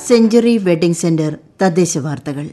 century wedding centre തദ്ദേശ വാർത്തകൾ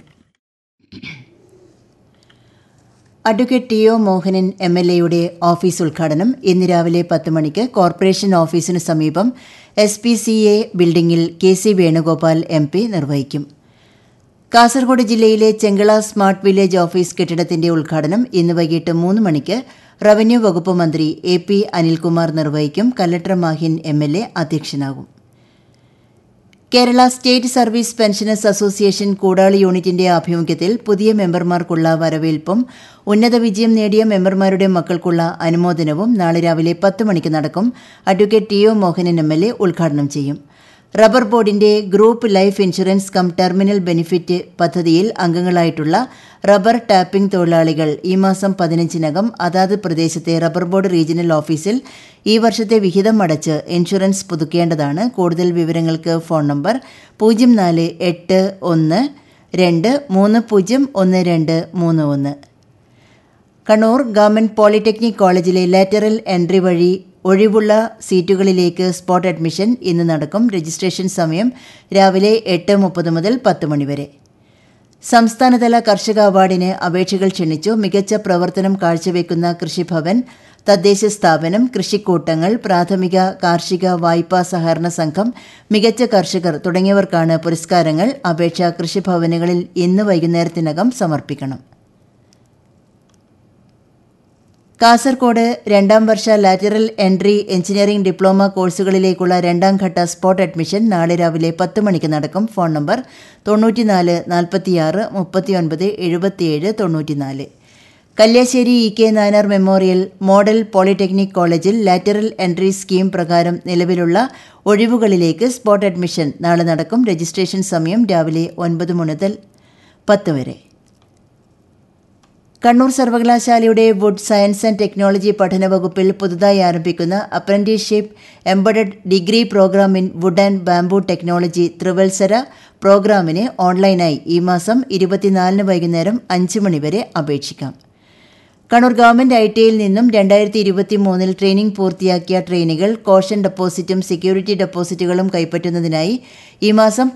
advocate T O Mohanan M L എയുടെ ഓഫീസ് ഉദ്ഘാടനം ഇന്ന് രാവിലെ പത്ത് മണിക്ക് കോർപ്പറേഷൻ ഓഫീസിനു സമീപം എസ് പി സി എ ബിൽഡിംഗിൽ K C Venugopal M P നിർവഹിക്കും കാസർഗോഡ് ജില്ലയിലെ ചെങ്കള സ്മാർട്ട് വില്ലേജ് ഓഫീസ് കെട്ടിടത്തിന്റെ ഉദ്ഘാടനം ഇന്ന് വൈകിട്ട് മൂന്ന് മണിക്ക് റവന്യൂ വകുപ്പ് മന്ത്രി എ പി അനിൽകുമാർ നിർവഹിക്കും collector Mahin M L A അധ്യക്ഷനാകും Kerala state service pensioners association Koodali യൂണിറ്റിന്റെ ആഭിമുഖ്യത്തിൽ പുതിയ മെമ്പർമാർക്കുള്ള വരവേൽപ്പും ഉന്നത വിജയം നേടിയ മെമ്പർമാരുടെ മക്കൾക്കുള്ള അനുമോദനവും നാളെ രാവിലെ പത്ത് മണിക്ക് നടക്കും advocate T O Mohanan M L A ഉദ്ഘാടനം ചെയ്യും റബ്ബർ ബോർഡിന്റെ group life insurance cum terminal benefit പദ്ധതിയിൽ അംഗങ്ങളായിട്ടുള്ള റബ്ബർ ടാപ്പിംഗ് തൊഴിലാളികൾ ഈ മാസം പതിനഞ്ചിനകം അതാത് പ്രദേശത്തെ റബ്ബർ ബോർഡ് റീജിയണൽ ഓഫീസിൽ ഈ വർഷത്തെ വിഹിതം അടച്ച് ഇൻഷുറൻസ് പുതുക്കേണ്ടതാണ് കൂടുതൽ വിവരങ്ങൾക്ക് ഫോൺ നമ്പർ പൂജ്യം നാല് എട്ട് ഒന്ന് രണ്ട് മൂന്ന് പൂജ്യം ഒന്ന് രണ്ട് മൂന്ന് ഒന്ന് കണ്ണൂർ ഗവൺമെന്റ് പോളിടെക്നിക് കോളേജിലെ ലാറ്ററൽ എൻട്രി വഴി ഒഴിവുള്ള സീറ്റുകളിലേക്ക് സ്പോട്ട് അഡ്മിഷൻ ഇന്ന് നടക്കും രജിസ്ട്രേഷൻ സമയം രാവിലെ എട്ട് മുപ്പത് മുതൽ പത്ത് മണിവരെ സംസ്ഥാനതല കർഷക അവാർഡിന് അപേക്ഷകൾ ക്ഷണിച്ചു മികച്ച പ്രവർത്തനം കാഴ്ചവെക്കുന്ന കൃഷിഭവൻ തദ്ദേശ സ്ഥാപനം കൃഷിക്കൂട്ടങ്ങൾ പ്രാഥമിക കാർഷിക വായ്പാ സഹകരണ സംഘം മികച്ച കർഷകർ തുടങ്ങിയവർക്കാണ് പുരസ്കാരങ്ങൾ അപേക്ഷ കൃഷിഭവനുകളിൽ ഇന്ന് വൈകുന്നേരത്തിനകം സമർപ്പിക്കണം കാസർകോട് രണ്ടാം വർഷ ലാറ്ററൽ എൻട്രി എഞ്ചിനീയറിംഗ് ഡിപ്ലോമ കോഴ്സുകളിലേക്കുള്ള രണ്ടാം ഘട്ട സ്പോട്ട് അഡ്മിഷൻ നാളെ രാവിലെ പത്ത് മണിക്ക് നടക്കും ഫോൺ നമ്പർ തൊണ്ണൂറ്റിനാല് നാൽപ്പത്തിയാറ് മുപ്പത്തിയൊൻപത് എഴുപത്തിയേഴ് തൊണ്ണൂറ്റിനാല് Kalliasseri E K Nayanar memorial model polytechnic കോളേജിൽ ലാറ്ററൽ എൻട്രി സ്കീം പ്രകാരം നിലവിലുള്ള ഒഴിവുകളിലേക്ക് സ്പോട്ട് അഡ്മിഷൻ നാളെ നടക്കും രജിസ്ട്രേഷൻ സമയം രാവിലെ ഒൻപത് മുതൽ പത്ത് വരെ കണ്ണൂർ സർവകലാശാലയുടെ വുഡ് സയൻസ് ആൻഡ് ടെക്നോളജി പഠന വകുപ്പിൽ പുതുതായി ആരംഭിക്കുന്ന apprenticeship embedded degree programme in wood and bamboo technology ത്രിവത്സര പ്രോഗ്രാമിന് ഓൺലൈനായി ഈ മാസം ഇരുപത്തിനാലിന് വൈകുന്നേരം അഞ്ച് മണിവരെ അപേക്ഷിക്കാം കണ്ണൂർ ഗവൺമെന്റ് ഐ ടിയിൽ നിന്നും രണ്ടായിരത്തി ഇരുപത്തി മൂന്നിൽ ട്രെയിനിംഗ് പൂർത്തിയാക്കിയ ട്രെയിനുകൾ കോഷൻ ഡെപ്പോസിറ്റും സെക്യൂരിറ്റി ഡെപ്പോസിറ്റുകളും കൈപ്പറ്റുന്നതിനായി ഈ മാസം